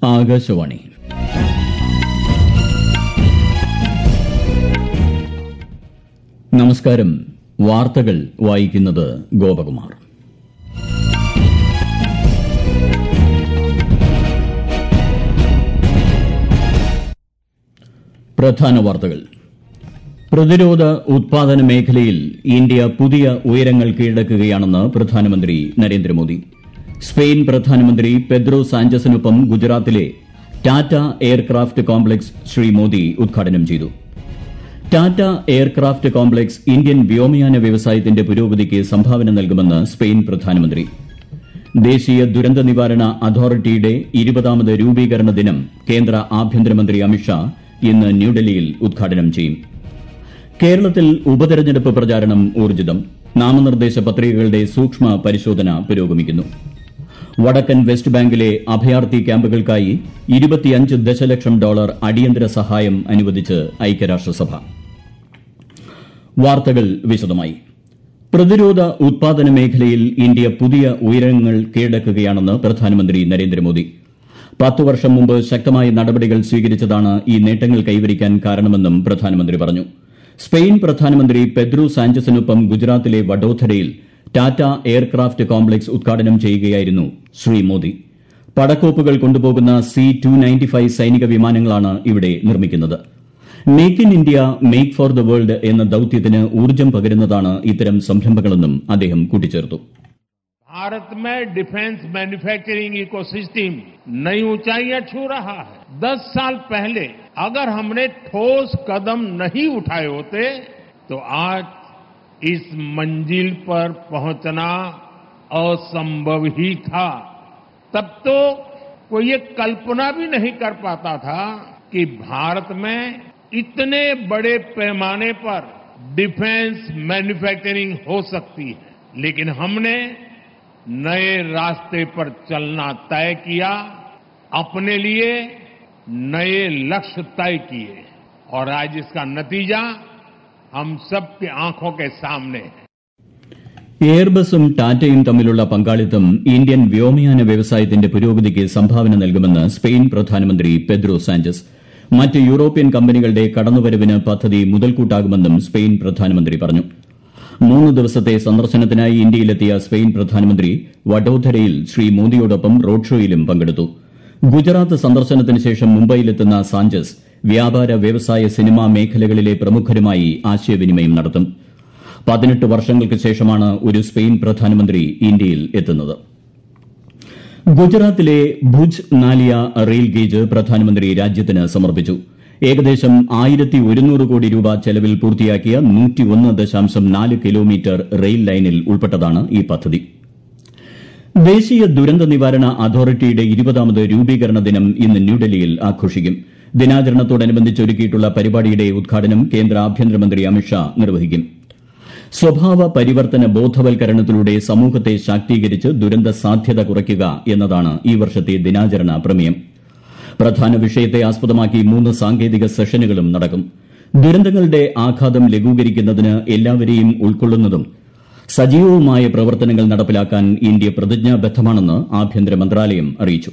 ആകാശവാണി നമസ്കാരം വാർത്തകൾ വായിക്കുന്നത് ഗോപകുമാർ പ്രധാന വാർത്തകൾ പ്രതിരോധ ഉത്പാദന മേഖലയിൽ ഇന്ത്യ പുതിയ ഉയരങ്ങൾ കീഴടക്കുകയാണെന്ന് പ്രധാനമന്ത്രി നരേന്ദ്രമോദി സ്പെയിൻ പ്രധാനമന്ത്രി പെദ്രോ സാഞ്ചസിനൊപ്പം ഗുജറാത്തിലെ ടാറ്റ എയർക്രാഫ്റ്റ് കോംപ്ലക്സ് ശ്രീ മോദി ഉദ്ഘാടനം ചെയ്തു ടാറ്റ എയർക്രാഫ്റ്റ് കോംപ്ലക്സ് ഇന്ത്യൻ വ്യോമയാന വ്യവസായത്തിന്റെ പുരോഗതിക്ക് സംഭാവന നൽകുമെന്ന് സ്പെയിൻ പ്രധാനമന്ത്രി ദേശീയ ദുരന്ത നിവാരണ അതോറിറ്റിയുടെ ഇരുപതാമത് രൂപീകരണ ദിനം കേന്ദ്ര ആഭ്യന്തരമന്ത്രി അമിത്ഷാ ഇന്ന് ന്യൂഡൽഹിയിൽ ഉദ്ഘാടനം ചെയ്യും കേരളത്തിൽ ഉപതെരഞ്ഞെടുപ്പ് പ്രചാരണം ഊർജ്ജിതം നാമനിർദ്ദേശ പത്രികകളുടെ സൂക്ഷ്മ പരിശോധന പുരോഗമിക്കുന്നു വടക്കൻ വെസ്റ്റ് ബാങ്കിലെ അഭയാർത്ഥി ക്യാമ്പുകൾക്കായി ഇരുപത്തിയഞ്ച് ദശലക്ഷം ഡോളർ അടിയന്തര സഹായം അനുവദിച്ച് ഐക്യരാഷ്ട്രസഭ വാർത്തകൾ വിശദമായി പ്രതിരോധ ഉത്പാദന മേഖലയിൽ ഇന്ത്യ പുതിയ ഉയരങ്ങൾ കീഴടക്കുകയാണെന്ന് പ്രധാനമന്ത്രി നരേന്ദ്രമോദി പത്ത് വർഷം മുമ്പ് ശക്തമായ നടപടികൾ സ്വീകരിച്ചതാണ് ഈ നേട്ടങ്ങൾ കൈവരിക്കാൻ കാരണമെന്നും പ്രധാനമന്ത്രി പറഞ്ഞു സ്പെയിൻ പ്രധാനമന്ത്രി പെദ്രു സാഞ്ചസിനൊപ്പം ഗുജറാത്തിലെ വഡോദരയിൽ ടാറ്റ എയർക്രാഫ്റ്റ് കോംപ്ലക്സ് ഉദ്ഘാടനം ചെയ്യുകയായിരുന്നു ശ്രീ മോദി പടക്കോപ്പുകൾ കൊണ്ടുപോകുന്ന സി ടു നയൻറ്റി ഫൈവ് സൈനിക വിമാനങ്ങളാണ് ഇവിടെ നിർമ്മിക്കുന്നത് make in India make for the world എന്ന ദൌത്യത്തിന് ഊർജ്ജം പകരുന്നതാണ് ഇത്തരം സംരംഭങ്ങളെന്നും അദ്ദേഹം കൂട്ടിച്ചേർത്തു भारत में डिफेंस मैन्युफैक्चरिंग इकोसिस्टम नई ऊंचाइयां छू रहा है दस साल पहले अगर हमने ठोस कदम नहीं उठाए होते तो आज इस मंजिल पर पहुंचना असंभव ही था तब तो कोई ये कल्पना भी नहीं कर पाता था कि भारत में इतने बड़े पैमाने पर डिफेंस मैन्युफैक्चरिंग हो सकती है लेकिन हमने नए रास्ते पर चलना तय किया अपने लिए नए लक्ष्य तय किए और आज इसका नतीजा हम सबकी आंखों के सामने है എയർബസും ടാറ്റയും തമ്മിലുള്ള പങ്കാളിത്തം ഇന്ത്യൻ വ്യോമയാന വ്യവസായത്തിന്റെ പുരോഗതിക്ക് സംഭാവന നൽകുമെന്ന് സ്പെയിൻ പ്രധാനമന്ത്രി പെദ്രോ സാഞ്ചസ് മറ്റ് യൂറോപ്യൻ കമ്പനികളുടെ കടന്നുവരവിന് പദ്ധതി മുതൽക്കൂട്ടാകുമെന്നും സ്പെയിൻ പ്രധാനമന്ത്രി പറഞ്ഞു മൂന്ന് ദിവസത്തെ സന്ദർശനത്തിനായി ഇന്ത്യയിലെത്തിയ സ്പെയിൻ പ്രധാനമന്ത്രി വഡോദരയിൽ ശ്രീ മോദിയോടൊപ്പം റോഡ് ഷോയിലും പങ്കെടുത്തു ഗുജറാത്ത് സന്ദർശനത്തിന് ശേഷം മുംബൈയിലെത്തുന്ന സാഞ്ചസ് വ്യാപാര വ്യവസായ സിനിമാ മേഖലകളിലെ പ്രമുഖരുമായി ആശയവിനിമയം നടത്തും പതിനെട്ട് വർഷങ്ങൾക്ക് ശേഷമാണ് ഒരു സ്പെയിൻ പ്രധാനമന്ത്രി ഇന്ത്യയിൽ എത്തുന്നത് ഗുജറാത്തിലെ ഭുജ് നാലിയ റെയിൽ ഗേജ് പ്രധാനമന്ത്രി രാജ്യത്തിന് സമർപ്പിച്ചു ഏകദേശം ആയിരത്തി ഒരുന്നൂറ് കോടി രൂപ ചെലവിൽ പൂർത്തിയാക്കിയ നൂറ്റിയൊന്ന് ദശാംശം നാല് കിലോമീറ്റർ റെയിൽ ലൈനിൽ ഉൾപ്പെട്ടതാണ് ഈ പദ്ധതി ദേശീയ ദുരന്ത നിവാരണ അതോറിറ്റിയുടെ ഇരുപതാമത് രൂപീകരണ ദിനം ഇന്ന് ന്യൂഡൽഹിയിൽ ആഘോഷിക്കും ദിനാചരണത്തോടനുബന്ധിച്ച് ഒരുക്കിയിട്ടുള്ള പരിപാടിയുടെ ഉദ്ഘാടനം കേന്ദ്ര ആഭ്യന്തരമന്ത്രി അമിത്ഷാ നിർവഹിക്കും സ്വഭാവ പരിവർത്തന ബോധവൽക്കരണത്തിലൂടെ സമൂഹത്തെ ശാക്തീകരിച്ച് ദുരന്ത സാധ്യത കുറയ്ക്കുക എന്നതാണ് ഈ വർഷത്തെ ദിനാചരണ പ്രമേയം പ്രധാന വിഷയത്തെ ആസ്പദമാക്കി മൂന്ന് സാങ്കേതിക സെഷനുകളും നടക്കും ദുരന്തങ്ങളുടെ ആഘാതം ലഘൂകരിക്കുന്നതിന് എല്ലാവരെയും ഉൾക്കൊള്ളുന്നതും സജീവവുമായ പ്രവർത്തനങ്ങൾ നടപ്പിലാക്കാൻ ഇന്ത്യ പ്രതിജ്ഞാബദ്ധമാണെന്ന് ആഭ്യന്തര മന്ത്രാലയം അറിയിച്ചു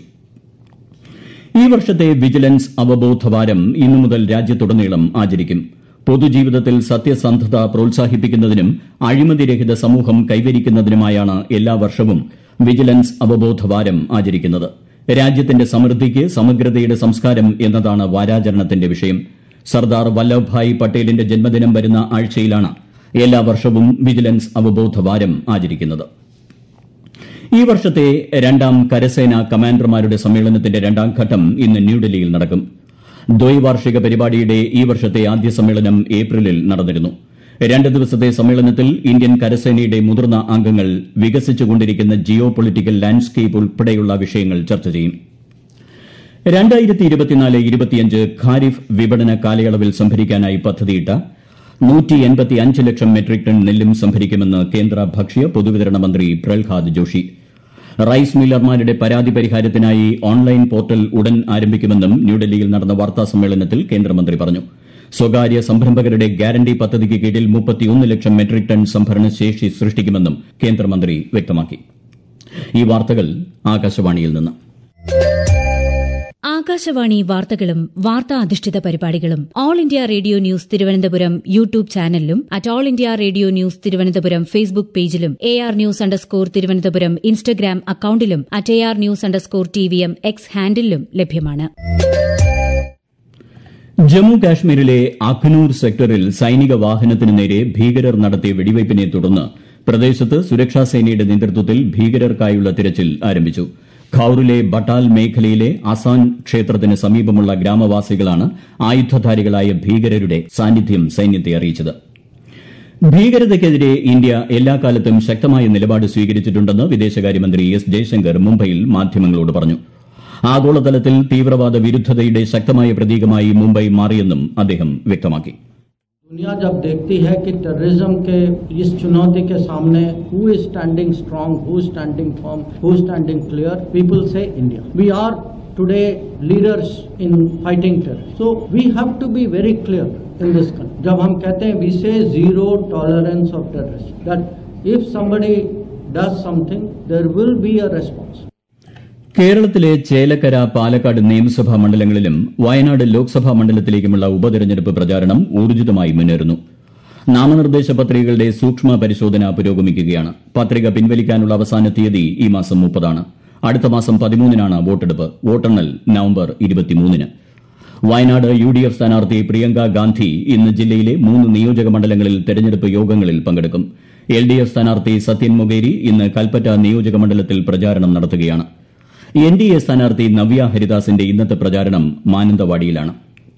ഈ വർഷത്തെ വിജിലൻസ് അവബോധവാരം ഇന്നു മുതൽ രാജ്യത്തുടനീളം ആചരിക്കും പൊതുജീവിതത്തിൽ സത്യസന്ധത പ്രോത്സാഹിപ്പിക്കുന്നതിനും അഴിമതിരഹിത സമൂഹം കൈവരിക്കുന്നതിനുമായാണ് എല്ലാ വർഷവും വിജിലൻസ് അവബോധവാരം ആചരിക്കുന്നത് രാജ്യത്തിന്റെ സമൃദ്ധിക്ക് സമഗ്രതയുടെ സംസ്കാരം എന്നതാണ് വാരാചരണത്തിന്റെ വിഷയം സർദാർ വല്ലഭ്ഭായ് പട്ടേലിന്റെ ജന്മദിനം വരുന്ന ആഴ്ചയിലാണ് എല്ലാ വർഷവും വിജിലൻസ് അവബോധവാരം ആചരിക്കുന്നത് ഈ വർഷത്തെ രണ്ടാം കരസേന കമാൻഡർമാരുടെ സമ്മേളനത്തിന്റെ രണ്ടാം ഘട്ടം ഇന്ന് ന്യൂഡൽഹിയിൽ നടക്കും ദ്വൈവാർഷിക പരിപാടിയുടെ ഈ വർഷത്തെ ആദ്യ സമ്മേളനം ഏപ്രിലിൽ നടന്നിരുന്നു രണ്ട് ദിവസത്തെ സമ്മേളനത്തിൽ ഇന്ത്യൻ കരസേനയുടെ മുതിർന്ന അംഗങ്ങൾ വികസിച്ചുകൊണ്ടിരിക്കുന്ന ജിയോ പൊളിറ്റിക്കൽ ലാൻഡ്സ്കേപ്പ് ഉൾപ്പെടെയുള്ള വിഷയങ്ങൾ ചർച്ച ചെയ്യും ഖാരിഫ് വിപണന കാലയളവിൽ സംഭരിക്കാനായി പദ്ധതിയിട്ട ലക്ഷം മെട്രിക് ടൺ നെല്ലും സംഭരിക്കുമെന്ന് കേന്ദ്ര ഭക്ഷ്യ പൊതുവിതരണ മന്ത്രി പ്രഹ്ലാദ് ജോഷി റൈസ് മില്ലർമാരുടെ പരാതി പരിഹാരത്തിനായി ഓൺലൈൻ പോർട്ടൽ ഉടൻ ആരംഭിക്കുമെന്നും ന്യൂഡൽഹിയിൽ നടന്ന വാർത്താ സമ്മേളനത്തിൽ കേന്ദ്രമന്ത്രി പറഞ്ഞു സ്വകാര്യ സംരംഭകരുടെ ഗ്യാരണ്ടി പദ്ധതിക്ക് കീഴിൽ ലക്ഷം മെട്രിക് ടൺ സംഭരണ ശേഷി സൃഷ്ടിക്കുമെന്നും കേന്ദ്രമന്ത്രി വ്യക്തമാക്കി ഈ വാർത്തകൾ ആകാശവാണിയിൽ നിന്ന് ആകാശവാണി വാർത്തകളും വാർത്താ അധിഷ്ഠിത പരിപാടികളും all India radio news Thiruvananthapuram YouTube ചാനലിലും at all India radio news Thiruvananthapuram Facebook പേജിലും A R news underscore Thiruvananthapuram Instagram അക്കൌണ്ടിലും at A R news underscore T V M X ഹാൻഡിലും ലഭ്യമാണ് ജമ്മു കാശ്മീരിലെ അഖ്നൂർ സെക്ടറിൽ സൈനിക വാഹനത്തിനു നേരെ ഭീകരർ നടത്തിയ വെടിവയ്പിനെ തുടർന്ന് പ്രദേശത്ത് സുരക്ഷാസേനയുടെ നേതൃത്വത്തിൽ ഭീകരർക്കായുള്ള തിരച്ചിൽ ആരംഭിച്ചു ഖൌറിലെ ബട്ടാൽ മേഖലയിലെ അസാൻ ക്ഷേത്രത്തിന് സമീപമുള്ള ഗ്രാമവാസികളാണ് ആയുധധാരികളായ ഭീകരരുടെ സാന്നിധ്യം സൈന്യത്തെ അറിയിച്ചത് ഭീകരതയ്ക്കെതിരെ ഇന്ത്യ എല്ലാ കാലത്തും ശക്തമായ നിലപാട് സ്വീകരിച്ചിട്ടുണ്ടെന്ന് വിദേശകാര്യമന്ത്രി എസ് ജയശങ്കർ മുംബൈയിൽ മാധ്യമങ്ങളോട് പറഞ്ഞു ആഗോളതലത്തിൽ തീവ്രവാദ വിരുദ്ധതയുടെ ശക്തമായ പ്രതീകമായി മുംബൈ മാറിയെന്നും അദ്ദേഹം വ്യക്തമാക്കി दुनिया जब देखती है कि टेररिज्म के इस चुनौती के सामने who is standing strong who is standing firm who is standing clear people से India we are today leaders in fighting terror so we have to be very clear in this country जब हम कहते हैं we say zero tolerance of terrorism that if somebody does something there will be a response കേരളത്തിലെ ചേലക്കര പാലക്കാട് നിയമസഭാ മണ്ഡലങ്ങളിലും വയനാട് ലോക്സഭാ മണ്ഡലത്തിലേക്കുമുള്ള ഉപതെരഞ്ഞെടുപ്പ് പ്രചാരണം ഊർജിതമായി മുന്നേറുന്നു നാമനിർദ്ദേശ പത്രികകളുടെ സൂക്ഷ്മ പരിശോധന പുരോഗമിക്കുകയാണ് പത്രിക പിൻവലിക്കാനുള്ള അവസാന തീയതി ഈ മാസം മുപ്പതാണ് അടുത്ത മാസം പതിമൂന്നിനാണ് വോട്ടെടുപ്പ് വോട്ടെണ്ണൽ നവംബർ ഇരുപത്തിമൂന്നിന് വയനാട് യു ഡി എഫ് സ്ഥാനാർത്ഥി പ്രിയങ്ക ഗാന്ധി ഇന്ന് ജില്ലയിലെ മൂന്ന് നിയോജക മണ്ഡലങ്ങളിൽ തെരഞ്ഞെടുപ്പ് യോഗങ്ങളിൽ പങ്കെടുക്കും എൽ ഡി എഫ് സ്ഥാനാർത്ഥി സത്യൻ മൊകേരി ഇന്ന് കൽപ്പറ്റ നിയോജക മണ്ഡലത്തിൽ പ്രചാരണം നടത്തുകയാണ് എൻ ഡി എ സ്ഥാനാർത്ഥി നവ്യ ഹരിദാസിന്റെ ഇന്നത്തെ പ്രചാരണം മാനന്തവാടിയിലാണ്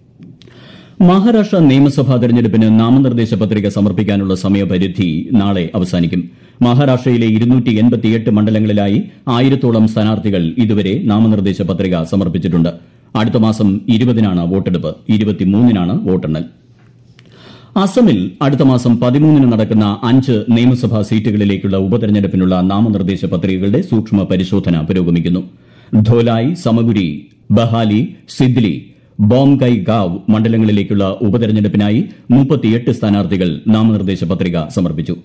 മഹാരാഷ്ട്ര നിയമസഭാ തെരഞ്ഞെടുപ്പിന് നാമനിർദ്ദേശ പത്രിക സമർപ്പിക്കാനുള്ള സമയപരിധി നാളെ അവസാനിക്കും മഹാരാഷ്ട്രയിലെ മണ്ഡലങ്ങളിലായി ആയിരത്തോളം സ്ഥാനാർത്ഥികൾ ഇതുവരെ നാമനിർദ്ദേശ പത്രിക സമർപ്പിച്ചിട്ടുണ്ട് അടുത്ത മാസം ഇരുപതിനാണ് വോട്ടെടുപ്പ് ഇരുപത്തിമൂന്നിനാണ് വോട്ടെണ്ണൽ അസമിൽ അടുത്ത മാസം പതിമൂന്നിന് നടക്കുന്ന അഞ്ച് നിയമസഭാ സീറ്റുകളിലേക്കുള്ള ഉപതെരഞ്ഞെടുപ്പിനുള്ള നാമനിർദ്ദേശ പത്രികകളുടെ സൂക്ഷ്മ പരിശോധന പുരോഗമിക്കുന്നു ധോലായ് സമഗുരി ബഹാലി സിദ്ലി ബോംകൈ ഗാവ് മണ്ഡലങ്ങളിലേക്കുള്ള ഉപതെരഞ്ഞെടുപ്പിനായി മുപ്പത്തിയെട്ട് സ്ഥാനാർത്ഥികൾ നാമനിർദ്ദേശ പത്രിക സമർപ്പിച്ചു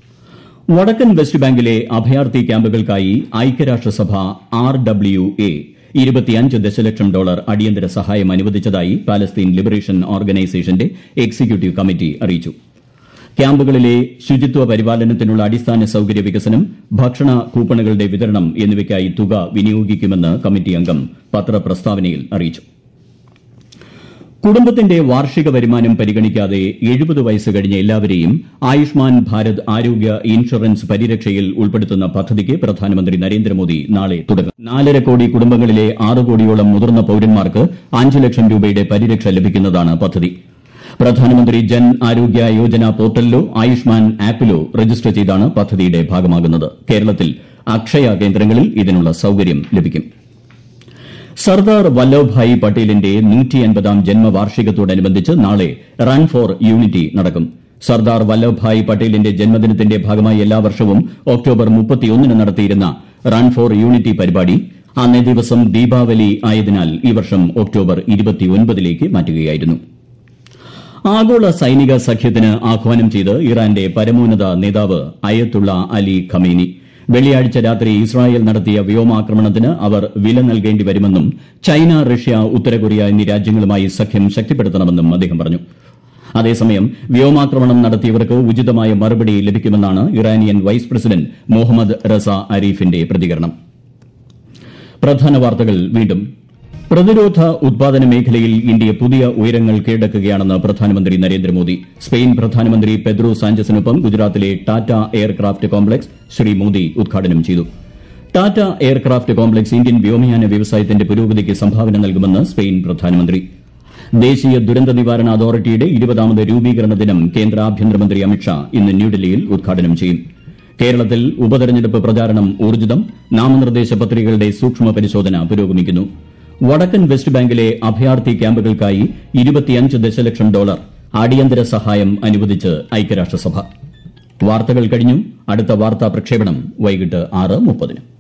വടക്കൻ വെസ്റ്റ് ബാങ്കിലെ അഭയാർത്ഥി ക്യാമ്പുകൾക്കായി ഐക്യരാഷ്ട്രസഭ ആർ ഡബ്ല്യു എ ഇരുപത്തിയഞ്ച് ദശലക്ഷം ഡോളർ അടിയന്തര സഹായം അനുവദിച്ചതായി പാലസ്തീൻ ലിബറേഷൻ ഓർഗനൈസേഷന്റെ എക്സിക്യൂട്ടീവ് കമ്മിറ്റി അറിയിച്ചു ക്യാമ്പുകളിലെ ശുചിത്വ പരിപാലനത്തിനുള്ള അടിസ്ഥാന സൌകര്യ വികസനം ഭക്ഷണ കൂപ്പണുകളുടെ വിതരണം എന്നിവയ്ക്കായി തുക വിനിയോഗിക്കുമെന്ന് കമ്മിറ്റി അംഗം പത്രപ്രസ്താവനയിൽ അറിയിച്ചു കുടുംബത്തിന്റെ വാർഷിക വരുമാനം പരിഗണിക്കാതെ എഴുപത് വയസ്സ് കഴിഞ്ഞ എല്ലാവരെയും ആയുഷ്മാൻ ഭാരത് ആരോഗ്യ ഇൻഷുറൻസ് പരിരക്ഷയിൽ ഉൾപ്പെടുത്തുന്ന പദ്ധതിക്ക് പ്രധാനമന്ത്രി നരേന്ദ്രമോദി നാളെ തുടക്കം നാലര കോടി കുടുംബങ്ങളിലെ ആറ് കോടിയോളം മുതിർന്ന പൌരന്മാർക്ക് അഞ്ച് ലക്ഷം രൂപയുടെ പരിരക്ഷ ലഭിക്കുന്നതാണ് പദ്ധതി പ്രധാനമന്ത്രി ജൻ ആരോഗ്യ യോജന പോർട്ടലിലോ ആയുഷ്മാൻ ആപ്പിലോ രജിസ്റ്റർ ചെയ്താണ് പദ്ധതിയുടെ ഭാഗമാകുന്നത് കേരളത്തിൽ അക്ഷയ കേന്ദ്രങ്ങളിൽ ഇതിനുള്ള സൌകര്യം ലഭിക്കും സർദാർ വല്ലഭ്ഭായ് പട്ടേലിന്റെ നൂറ്റിയൻപതാം ജന്മവാർഷികത്തോടനുബന്ധിച്ച് നാളെ റൺ ഫോർ യൂണിറ്റി നടക്കും സർദാർ വല്ലഭ്ഭായ് പട്ടേലിന്റെ ജന്മദിനത്തിന്റെ ഭാഗമായി എല്ലാ വർഷവും ഒക്ടോബർ മുപ്പത്തിയൊന്നിന് നടത്തിയിരുന്ന റൺ ഫോർ യൂണിറ്റി പരിപാടി അന്നേ ദിവസം ദീപാവലി ആയതിനാൽ ഈ വർഷം ഒക്ടോബർ ഇരുപത്തിയൊൻപതിലേക്ക് മാറ്റുകയായിരുന്നു ആഗോള സൈനിക സഖ്യത്തിന് ആഹ്വാനം ചെയ്ത് ഇറാന്റെ പരമോന്നത നേതാവ് അയത്തുള്ള അലി ഖമേനി വെള്ളിയാഴ്ച രാത്രി ഇസ്രായേൽ നടത്തിയ വ്യോമാക്രമണത്തിന് അവർ വില നൽകേണ്ടി വരുമെന്നും ചൈന റഷ്യ ഉത്തരകൊറിയ എന്നീ രാജ്യങ്ങളുമായി സഖ്യം ശക്തിപ്പെടുത്തണമെന്നും അദ്ദേഹം പറഞ്ഞു അതേസമയം വ്യോമാക്രമണം നടത്തിയവർക്ക് ഉചിതമായ മറുപടി ലഭിക്കുമെന്നാണ് Iranian vice president Mohammad Reza അരീഫിന്റെ പ്രതികരണം പ്രധാന വാർത്തകൾ വീണ്ടും പ്രതിരോധ ഉത്പാദന മേഖലയിൽ ഇന്ത്യ പുതിയ ഉയരങ്ങൾ കീഴടക്കുകയാണെന്ന് പ്രധാനമന്ത്രി നരേന്ദ്രമോദി സ്പെയിൻ പ്രധാനമന്ത്രി പെദ്രോ സാഞ്ചസിനൊപ്പം ഗുജറാത്തിലെ ടാറ്റ എയർക്രാഫ്റ്റ് കോംപ്ലക്സ് ശ്രീ മോദി ഉദ്ഘാടനം ചെയ്തു ടാറ്റ എയർക്രാഫ്റ്റ് കോംപ്ലക്സ് ഇന്ത്യൻ വ്യോമയാന വ്യവസായത്തിന്റെ പുരോഗതിക്ക് സംഭാവന നൽകുമെന്ന് സ്പെയിൻ പ്രധാനമന്ത്രി ദേശീയ ദുരന്ത നിവാരണ അതോറിറ്റിയുടെ ഇരുപതാമത് രൂപീകരണ ദിനം കേന്ദ്ര ആഭ്യന്തരമന്ത്രി അമിത്ഷാ ഇന്ന് ന്യൂഡൽഹിയിൽ ഉദ്ഘാടനം ചെയ്യും കേരളത്തിൽ ഉപതെരഞ്ഞെടുപ്പ് പ്രചാരണം ഊർജ്ജിതം നാമനിർദ്ദേശ പത്രികകളുടെ സൂക്ഷ്മ പരിശോധന പുരോഗമിക്കുന്നു വടക്കൻ വെസ്റ്റ് ബാങ്കിലെ അഭയാർത്ഥി ക്യാമ്പുകൾക്കായി ഇരുപത്തിയഞ്ച് ദശലക്ഷം ഡോളർ അടിയന്തര സഹായം അനുവദിച്ച് ഐക്യരാഷ്ട്രസഭ വാർത്തകൾ കഴിഞ്ഞു അടുത്ത വാർത്താ പ്രക്ഷേപണം വൈകിട്ട് ആറ് മുപ്പതിന്